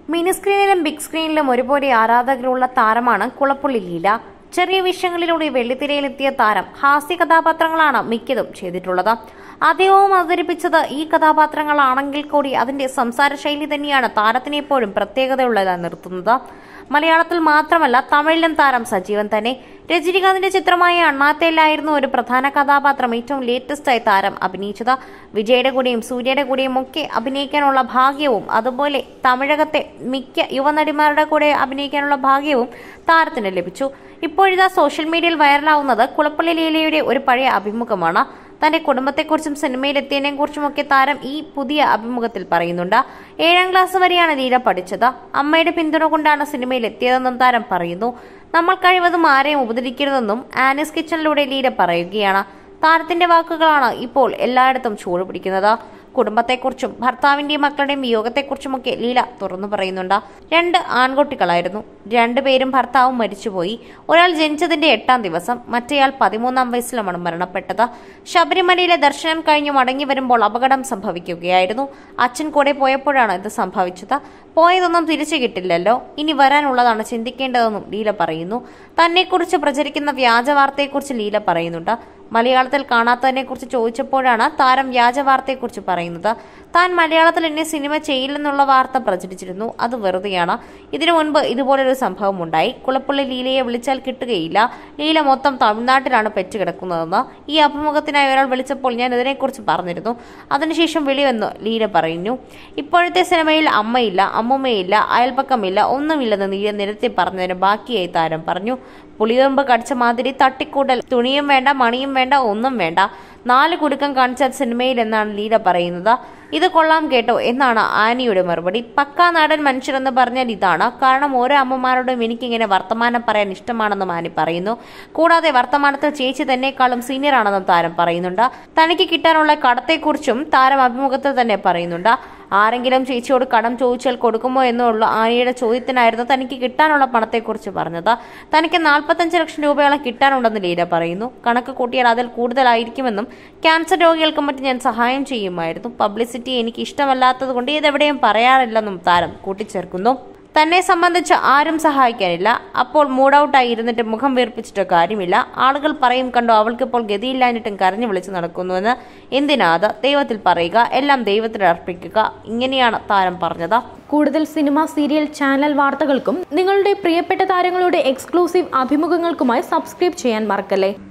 mini സ്ക്രീനിലും big സ്ക്രീനിലും ഒരുപോലെ ആരാധകരുള്ള താരമാണ് കുളപ്പുള്ളി ലീല ചെറിയ വിഷയങ്ങളിലൂടെ വെള്ളിത്തിരയിലെത്തിയ താരം ഹാസ്യ കഥാപാത്രങ്ങളാണ് മിക്കതും ചെയ്തിട്ടുള്ളത് അധികവും അവതരിപ്പിച്ചത് ഈ കഥാപാത്രങ്ങളാണെങ്കിൽ കൂടി അതിന്റെ സംസാര ശൈലി തന്നെയാണ് താരത്തിനെ എപ്പോഴും പ്രത്യേകതയുള്ളതായി നിർത്തുന്നത് മലയാളത്തിൽ മാത്രമല്ല തമിഴിലും താരം സജീവൻ തന്നെ രജനികാന്തിന്റെ ചിത്രമായ അണ്ണാത്തേലായിരുന്നു ഒരു പ്രധാന കഥാപാത്രം ഏറ്റവും ലേറ്റസ്റ്റ് ആയി താരം അഭിനയിച്ചത് വിജയുടെ കൂടെയും സൂര്യയുടെ കൂടെയും ഒക്കെ അഭിനയിക്കാനുള്ള ഭാഗ്യവും അതുപോലെ തമിഴകത്തെ മിക്ക യുവനടിമാരുടെ കൂടെ അഭിനയിക്കാനുള്ള ഭാഗ്യവും താരത്തിന് ലഭിച്ചു ഇപ്പോഴിതാ സോഷ്യൽ മീഡിയയിൽ വൈറലാവുന്നത് കുളപ്പള്ളി ലീലയുടെ ഒരു പഴയ അഭിമുഖമാണ് തന്റെ കുടുംബത്തെക്കുറിച്ചും സിനിമയിൽ കുറിച്ചുമൊക്കെ താരം ഈ പുതിയ അഭിമുഖത്തിൽ പറയുന്നുണ്ട് ഏഴാം ക്ലാസ് വരെയാണ് ലീല പഠിച്ചത് അമ്മയുടെ പിന്തുണ കൊണ്ടാണ് സിനിമയിൽ എത്തിയതെന്നും താരം പറയുന്നു നമ്മൾ കഴിവതും ആരെയും ഉപദ്രവിക്കരുതെന്നും ആനിസ് കിച്ചണിലൂടെ ലീല പറയുകയാണ് താരത്തിന്റെ വാക്കുകളാണ് ഇപ്പോൾ എല്ലായിടത്തും ചൂട് പിടിക്കുന്നത് കുടുംബത്തെക്കുറിച്ചും ഭർത്താവിന്റെയും മക്കളുടെയും വിയോഗത്തെക്കുറിച്ചുമൊക്കെ ലീല തുറന്നു പറയുന്നുണ്ട് രണ്ട് ആൺകുട്ടികളായിരുന്നു രണ്ടുപേരും ഭർത്താവും മരിച്ചുപോയി ഒരാൾ ജനിച്ചതിന്റെ എട്ടാം ദിവസം മറ്റേയാൾ പതിമൂന്നാം വയസ്സിലുമാണ് മരണപ്പെട്ടത് ശബരിമലയിലെ ദർശനം കഴിഞ്ഞ് മടങ്ങി വരുമ്പോൾ അപകടം സംഭവിക്കുകയായിരുന്നു അച്ഛൻ കൂടെ പോയപ്പോഴാണ് ഇത് സംഭവിച്ചത് പോയതൊന്നും തിരിച്ചു കിട്ടില്ലല്ലോ ഇനി വരാനുള്ളതാണ് ചിന്തിക്കേണ്ടതെന്നും ലീല പറയുന്നു തന്നെക്കുറിച്ച് പ്രചരിക്കുന്ന വ്യാജ വാർത്തയെക്കുറിച്ച് ലീല പറയുന്നുണ്ട് മലയാളത്തിൽ കാണാത്തതിനെക്കുറിച്ച് ചോദിച്ചപ്പോഴാണ് താരം വ്യാജ വാർത്തയെക്കുറിച്ച് പറയുന്നത് താൻ മലയാളത്തിൽ എന്നെ സിനിമ ചെയ്യില്ലെന്നുള്ള വാർത്ത പ്രചരിച്ചിരുന്നു അത് വെറുതെയാണ് ഇതിനു മുൻപ് ഇതുപോലൊരു സംഭവം ഉണ്ടായി കുളപ്പള്ളി ലീലയെ വിളിച്ചാൽ കിട്ടുകയില്ല ലീല മൊത്തം തമിഴ്നാട്ടിലാണ് പെറ്റുകിടക്കുന്നതെന്ന് ഈ അഭിമുഖത്തിനായി ഒരാൾ വിളിച്ചപ്പോൾ ഞാൻ ഇതിനെക്കുറിച്ച് പറഞ്ഞിരുന്നു അതിനുശേഷം വിളിവെന്ന് ലീല പറയുന്നു ഇപ്പോഴത്തെ സിനിമയിൽ അമ്മയില്ല അമ്മുമ്മയില്ല അയൽപ്പക്കമില്ല ഒന്നുമില്ലെന്ന് ലീല നിരത്തി പറഞ്ഞതിന് ബാക്കിയായി താരം പറഞ്ഞു പുളിയമ്പ് കടിച്ച മാതിരി തട്ടിക്കൂട്ടൽ തുണിയും വേണ്ട മണിയും വേണ്ട ഒന്നും വേണ്ട നാല് കുടുക്കം കാണിച്ച സിനിമയിൽ എന്നാണ് ലീല പറയുന്നത് ഇത് കൊള്ളാം കേട്ടോ എന്നാണ് ആനിയുടെ മറുപടി പക്കാ നാടൻ മനുഷ്യരെന്ന് പറഞ്ഞാൽ ഇതാണ് കാരണം ഓരോ അമ്മമാരോടും എനിക്കിങ്ങനെ വർത്തമാനം പറയാൻ ഇഷ്ടമാണെന്നും ആനി പറയുന്നു കൂടാതെ വർത്തമാനത്തിൽ ചേച്ചി തന്നെക്കാളും സീനിയർ ആണെന്നും താരം പറയുന്നുണ്ട് തനിക്ക് കിട്ടാനുള്ള കടത്തെക്കുറിച്ചും താരം അഭിമുഖത്തിൽ തന്നെ പറയുന്നുണ്ട് ആരെങ്കിലും ചേച്ചിയോട് കടം ചോദിച്ചാൽ കൊടുക്കുമോ എന്നുള്ള ആനിയുടെ ചോദ്യത്തിനായിരുന്നു തനിക്ക് കിട്ടാനുള്ള പണത്തെക്കുറിച്ച് പറഞ്ഞത് തനിക്ക് നാൽപ്പത്തഞ്ച് ലക്ഷം രൂപയോളം കിട്ടാനുണ്ടെന്ന് ലീല പറയുന്നു കണക്ക് കൂട്ടിയാൽ അതിൽ കൂടുതലായിരിക്കുമെന്നും ക്യാൻസർ രോഗികൾക്കും മറ്റും ഞാൻ സഹായം ചെയ്യുമായിരുന്നു പബ്ലിസിറ്റി എനിക്ക് ഇഷ്ടമല്ലാത്തത് കൊണ്ട് ഇതെവിടെയും പറയാറില്ലെന്നും താരം കൂട്ടിച്ചേർക്കുന്നു തന്നെ സംബന്ധിച്ച് ആരും സഹായിക്കാനില്ല അപ്പോൾ മൂഡ് ഔട്ടായി ഇരുന്നിട്ട് മുഖം വീർപ്പിച്ചിട്ട് കാര്യമില്ല ആളുകൾ പറയും കണ്ടോ അവൾക്കിപ്പോൾ ഗതിയില്ലാഞ്ഞിട്ടും കരഞ്ഞു വിളിച്ചു നടക്കുന്നുവെന്ന് എന്തിനാ അത് ദൈവത്തിൽ പറയുക എല്ലാം ദൈവത്തിൽ അർപ്പിക്കുക ഇങ്ങനെയാണ് താരം പറഞ്ഞത് കൂടുതൽ സിനിമ സീരിയൽ ചാനൽ വാർത്തകൾക്കും നിങ്ങളുടെ പ്രിയപ്പെട്ട താരങ്ങളുടെ എക്സ്ക്ലൂസീവ് അഭിമുഖങ്ങൾക്കുമായി സബ്സ്ക്രൈബ് ചെയ്യാൻ മറക്കല്ലേ